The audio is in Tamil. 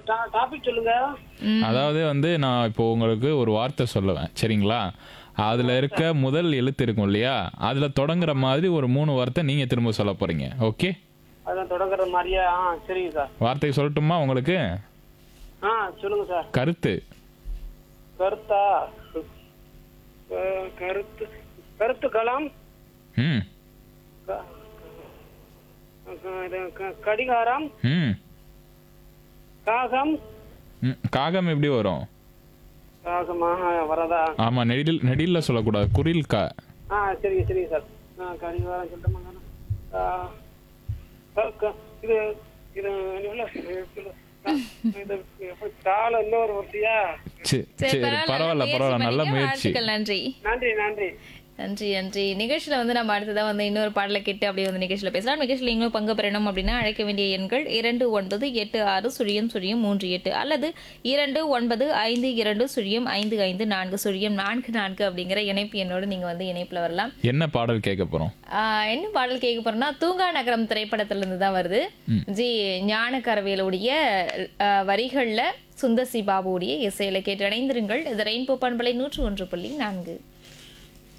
டாபிக் சொல்லுங்க அதாவது வந்து நான் இப்போ உங்களுக்கு ஒரு வார்த்தை சொல்லுவேன் சரிங்களா அதுல இருக்க முதல் எழுத்து இருக்கும் இல்லையா அதுல தொடங்குற மாதிரி ஒரு மூணு வார்த்தை நீங்க திரும்ப சொல்ல போறீங்க ஓகே அதான் தொடங்குற மாதிரியா ஆ சரிங்க சார் வார்த்தை சொல்லட்டுமா உங்களுக்கு ஆ சொல்லுங்க சார் கருத்து கருத்தா க- கருத்து கருத்து களம் ம் க- க- இது க- கடிகாரம் ம் காகம் ம். காகம் எப்படி வரும் காகமா ஆ, வரதா ஆமா நெடில் நெடில்ல சொல்லக்கூடாது குரில் கா ஆ சரிங்க சரிங்க சார் ஆ கடிகாரம் சொல்லிட்டோமா ஆ, க- க- இது இது என்ன சொல்ல- இது எப்படி காலம் இன்னொரு ஒருத்தியா சரி சரி சரி பரவாயில்ல பரவாயில்ல முயற்சி பரவாயில்ல நல்ல பண்ணீங்க. முயற்சி வாழ்த்துக்கள் நன்றி நன்றி நன்றி நன்றி நன்றி நிகழ்ச்சியில் வந்து நம்ம அடுத்ததாக வந்து இன்னொரு பாடலை கேட்டு அப்படியே வந்து நிகழ்ச்சியில் பேசலாம் நிகழ்ச்சியில் நீங்களும் பங்கு பெறணும் அப்படின்னா அழைக்க வேண்டிய எண்கள் இரண்டு ஒன்பது எட்டு ஆறு சுழியம் சுழியம் மூன்று எட்டு அல்லது இரண்டு ஒன்பது ஐந்து இரண்டு சுழியம் ஐந்து ஐந்து நான்கு சுழியம் நான்கு நான்கு அப்படிங்கிற இணைப்பு எண்ணோடு நீங்கள் வந்து இணைப்பில் வரலாம் என்ன பாடல் கேட்க போறோம் ஆஹ் என்ன பாடல் கேட்க போறோம்னா தூங்கா நகரம் திரைப்படத்திலிருந்து தான் வருது ஜி ஞானக்கரவேலுடைய ஆஹ், வரிகள்ல சுந்தசி பாபுவுடைய இசையில கேட்டு இணைந்திருங்கள் இது ரெயின்போ பண்பலை நூற்று ஒன்று புள்ளி நான்கு